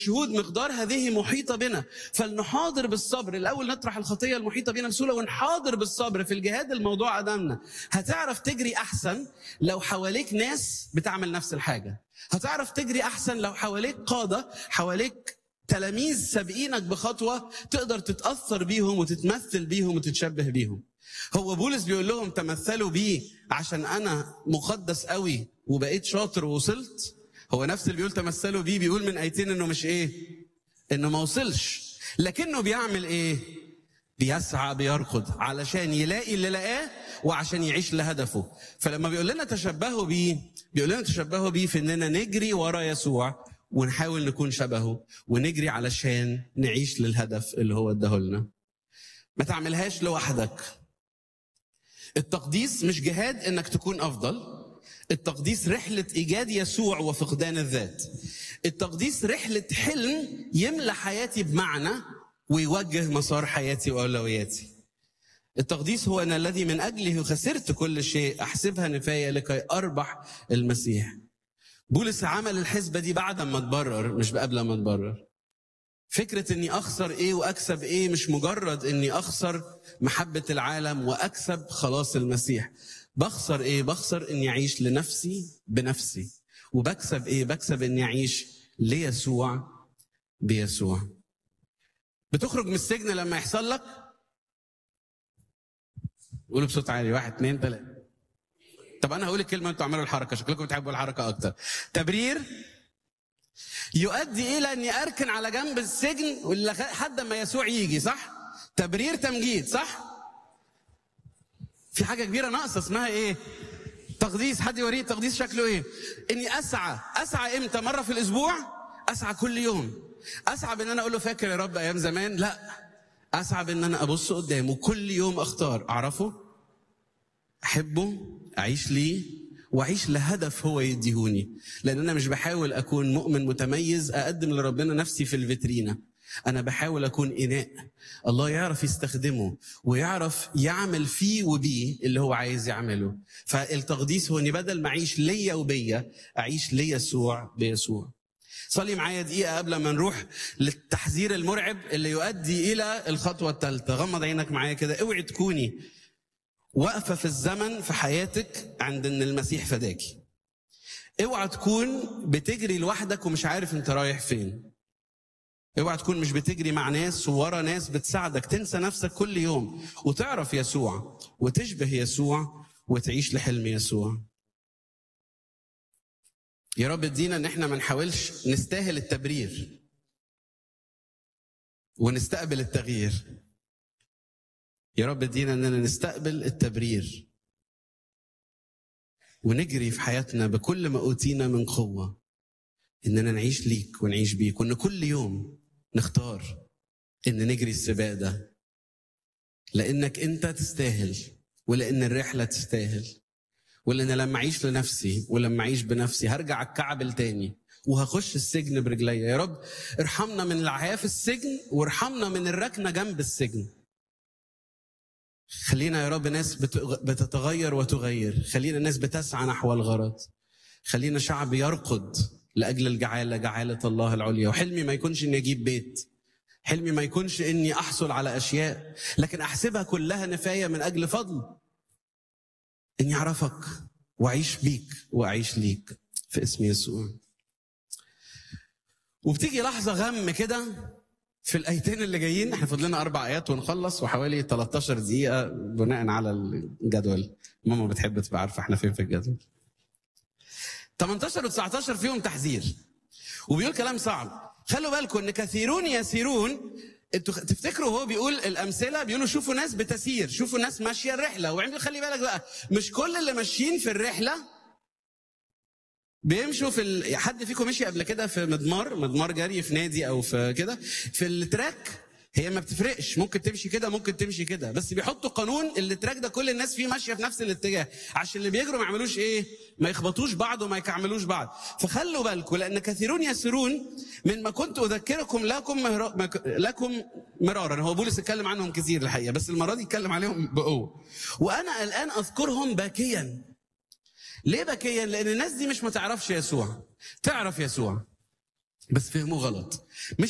شهود مقدار هذه محيطة بنا فلنحاضر بالصبر الأول نطرح الخطية المحيطة بنا بسهولة ونحاضر بالصبر في الجهاد الموضوع أمامنا هتعرف تجري أحسن لو حواليك ناس بتعمل نفس الحاجة هتعرف تجري أحسن لو حواليك قادة حواليك تلاميذ سابقينك بخطوة تقدر تتأثر بيهم وتتمثل بيهم وتتشبه بيهم هو بولس بيقول لهم تمثلوا بي عشان أنا مقدس قوي وبقيت شاطر ووصلت هو نفس اللي بيقول تمثلوا بيه بيقول من ايتين انه مش ايه انه ما وصلش لكنه بيعمل ايه بيسعى بيركض علشان يلاقي اللي لقاه وعشان يعيش لهدفه فلما بيقول لنا تشبهوا بيه بيقول لنا تشبهوا بيه في اننا نجري ورا يسوع ونحاول نكون شبهه ونجري علشان نعيش للهدف اللي هو اداه لنا ما تعملهاش لوحدك التقديس مش جهاد انك تكون افضل التقديس رحلة إيجاد يسوع وفقدان الذات التقديس رحلة حلم يملى حياتي بمعنى ويوجه مسار حياتي وأولوياتي التقديس هو أنا الذي من أجله خسرت كل شيء أحسبها نفاية لكي أربح المسيح بولس عمل الحسبة دي بعد ما اتبرر مش قبل ما اتبرر فكرة اني اخسر ايه واكسب ايه مش مجرد اني اخسر محبة العالم واكسب خلاص المسيح بخسر ايه بخسر اني اعيش لنفسي بنفسي وبكسب ايه بكسب اني اعيش ليسوع بيسوع بتخرج من السجن لما يحصل لك قولوا بصوت عالي واحد اثنين ثلاثة طب انا هقول الكلمه انتوا اعملوا الحركه شكلكم بتحبوا الحركه اكتر تبرير يؤدي الى اني اركن على جنب السجن لحد ما يسوع يجي صح تبرير تمجيد صح في حاجه كبيره ناقصه اسمها ايه تقديس حد يوريه التقديس شكله ايه اني اسعى اسعى امتى مره في الاسبوع اسعى كل يوم اسعى بان انا اقول له فاكر يا رب ايام زمان لا اسعى بان انا ابص قدامه كل يوم اختار اعرفه احبه اعيش ليه واعيش لهدف هو يديهوني لان انا مش بحاول اكون مؤمن متميز اقدم لربنا نفسي في الفيترينا انا بحاول اكون اناء الله يعرف يستخدمه ويعرف يعمل فيه وبيه اللي هو عايز يعمله فالتقديس هو اني بدل ما اعيش ليا وبيا اعيش ليسوع بيسوع صلي معايا دقيقة قبل ما نروح للتحذير المرعب اللي يؤدي إلى الخطوة الثالثة غمض عينك معايا كده اوعي تكوني واقفة في الزمن في حياتك عند ان المسيح فداكي اوعى تكون بتجري لوحدك ومش عارف انت رايح فين اوعى تكون مش بتجري مع ناس ورا ناس بتساعدك تنسى نفسك كل يوم وتعرف يسوع وتشبه يسوع وتعيش لحلم يسوع يا رب ادينا ان احنا ما نحاولش نستاهل التبرير ونستقبل التغيير يا رب ادينا اننا نستقبل التبرير ونجري في حياتنا بكل ما اوتينا من قوه اننا نعيش ليك ونعيش بيك وان كل يوم نختار ان نجري السباق ده لانك انت تستاهل ولان الرحله تستاهل ولان لما اعيش لنفسي ولما اعيش بنفسي هرجع الكعبل تاني وهخش السجن برجليا يا رب ارحمنا من العيا في السجن وارحمنا من الركنه جنب السجن خلينا يا رب ناس بتتغير وتغير خلينا ناس بتسعى نحو الغرض خلينا شعب يرقد لاجل الجعاله جعاله الله العليا وحلمي ما يكونش اني اجيب بيت حلمي ما يكونش اني احصل على اشياء لكن احسبها كلها نفايه من اجل فضل اني اعرفك واعيش بيك واعيش ليك في اسم يسوع وبتيجي لحظه غم كده في الايتين اللي جايين احنا فاضل لنا اربع ايات ونخلص وحوالي 13 دقيقه بناء على الجدول ماما بتحب تبقى عارفه احنا فين في الجدول 18 و19 فيهم تحذير وبيقول كلام صعب خلوا بالكم ان كثيرون يسيرون انتوا تفتكروا هو بيقول الامثله بيقولوا شوفوا ناس بتسير شوفوا ناس ماشيه الرحله وعندي خلي بالك بقى مش كل اللي ماشيين في الرحله بيمشوا في ال... حد فيكم مشي قبل كده في مضمار مضمار جري في نادي او في كده في التراك هي ما بتفرقش ممكن تمشي كده ممكن تمشي كده بس بيحطوا قانون اللي التراك ده كل الناس فيه ماشيه في نفس الاتجاه عشان اللي بيجروا ما يعملوش ايه ما يخبطوش بعض وما يكعملوش بعض فخلوا بالكم لان كثيرون يسيرون من ما كنت اذكركم لكم مهر... لكم مرارا هو بولس اتكلم عنهم كثير الحقيقه بس المره دي اتكلم عليهم بقوه وانا الان اذكرهم باكيا ليه باكيا لان الناس دي مش ما تعرفش يسوع تعرف يسوع بس فهموه غلط